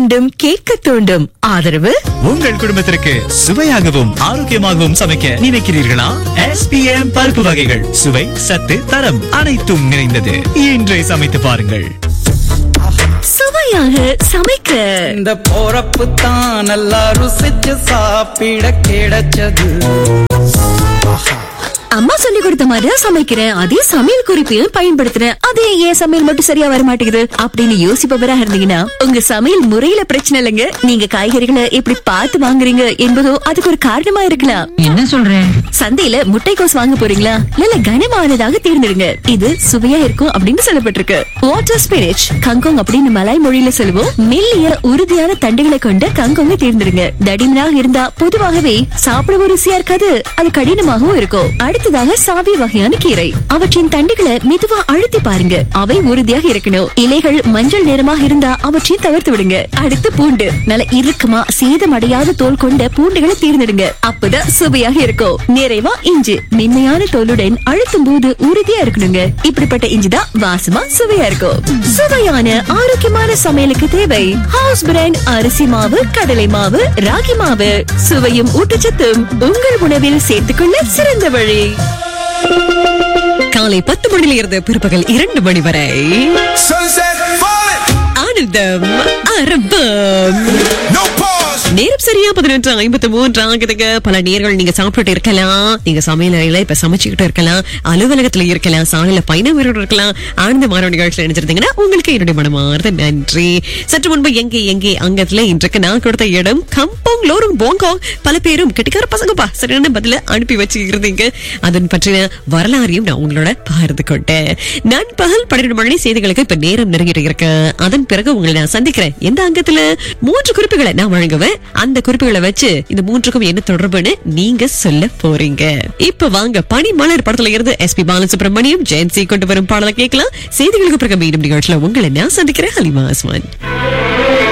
வேண்டும் கேட்க தூண்டும் ஆதரவு உங்கள் குடும்பத்திற்கு சுவையாகவும் ஆரோக்கியமாகவும் சமைக்க நினைக்கிறீர்களா எஸ்பிஎம் பருப்பு வகைகள் சுவை சத்து தரம் அனைத்தும் நிறைந்தது இன்றே சமைத்து பாருங்கள் சுவையாக சமைக்க இந்த போறப்பு தான் நல்லா ருசிச்சு சாப்பிட கிடைச்சது அம்மா சொல்லி கொடுத்த மாதிரி தான் சமைக்கிறேன் அதே சமையல் குறிப்பையும் பயன்படுத்துறேன் அதே ஏன் சமையல் மட்டும் சரியா வர மாட்டேங்குது அப்படின்னு யோசிப்பவரா இருந்தீங்கன்னா உங்க சமையல் முறையில பிரச்சனை இல்லைங்க நீங்க காய்கறிகளை எப்படி பார்த்து வாங்குறீங்க என்பதோ அதுக்கு ஒரு காரணமா இருக்கலாம் என்ன சொல்றேன் சந்தையில முட்டைக்கோஸ் வாங்க போறீங்களா நல்ல கனமானதாக தேர்ந்தெடுங்க இது சுவையா இருக்கும் அப்படின்னு சொல்லப்பட்டிருக்கு வாட்டர் ஸ்பிரிச் கங்கோங் அப்படின்னு மலாய் மொழியில சொல்லுவோம் மெல்லிய உறுதியான தண்டுகளை கொண்ட கங்கோங்க தேர்ந்தெடுங்க தடிமனாக இருந்தா பொதுவாகவே சாப்பிடவும் ருசியா இருக்காது அது கடினமாகவும் இருக்கும் அடுத்ததாக சாவி வகையான கீரை அவற்றின் தண்டுகளை மெதுவா அழுத்தி பாருங்க அவை உறுதியாக இருக்கணும் இலைகள் மஞ்சள் நிறமாக இருந்தா அவற்றையும் தவிர்த்து விடுங்க அடுத்து பூண்டு நல்ல இறுக்கமா சேதமடையாத தோல் கொண்ட பூண்டுகளை தேர்ந்தெடுங்க அப்பதான் சுவையாக இருக்கும் நிறைவா இஞ்சி மென்மையான தோலுடன் அழுத்தும் போது உறுதியா இருக்கணுங்க இப்படிப்பட்ட இஞ்சி தான் வாசமா சுவையா இருக்கும் சுவையான ஆரோக்கியமான சமையலுக்கு தேவை ஹவுஸ் பிராண்ட் அரிசி மாவு கடலை மாவு ராகி மாவு சுவையும் ஊட்டச்சத்தும் உங்கள் உணவில் சேர்த்துக்கொள்ள சிறந்த வழி காலை பத்து மணியில இருந்து பிற்பகல் இரண்டு மணி வரை Sunset falling, ஆனந்தம் அரபம் no pause. நேரம் சரியா பதினொன்று ஐம்பத்தி மூன்று ஆகுதுங்க பல நேர்கள் நீங்க சாப்பிட்டுட்டு இருக்கலாம் நீங்க சமையல் அறையில இப்ப சமைச்சுக்கிட்டு இருக்கலாம் அலுவலகத்துல இருக்கலாம் சாலையில பயணம் இருக்கலாம் ஆனந்த மாணவ நிகழ்ச்சியில் நினைச்சிருந்தீங்கன்னா உங்களுக்கு என்னுடைய மனமார்ந்த நன்றி சற்று முன்பு எங்கே எங்கே அங்கத்துல இன்றைக்கு நான் கொடுத்த இடம் கம்போங் லோரும் போங்கோங் பல பேரும் கெட்டிக்கார பசங்கப்பா சரியான பதில அனுப்பி வச்சு இருந்தீங்க அதன் பற்றின வரலாறையும் நான் உங்களோட பகிர்ந்து கொண்டேன் நண்பகல் பன்னிரண்டு மணி செய்திகளுக்கு இப்ப நேரம் நெருங்கிட்டு இருக்கு அதன் பிறகு உங்களை நான் சந்திக்கிறேன் எந்த அங்கத்துல மூன்று குறிப்புகளை நான் வழங்குவேன் அந்த குறிப்புகளை வச்சு இந்த மூன்றுக்கும் என்ன தொடர்புன்னு நீங்க சொல்ல போறீங்க இப்ப வாங்க பனி மலர் படத்துல இருந்து எஸ் பி பாலசுப்ரமணியம் ஜெயந்தி கொண்டு வரும் பாடலை கேட்கலாம் செய்திகளுக்கு பிறகு மீண்டும் நிகழ்ச்சியில உங்களை நான் சந்திக்கிறேன் ஹலிமா அஸ்மான்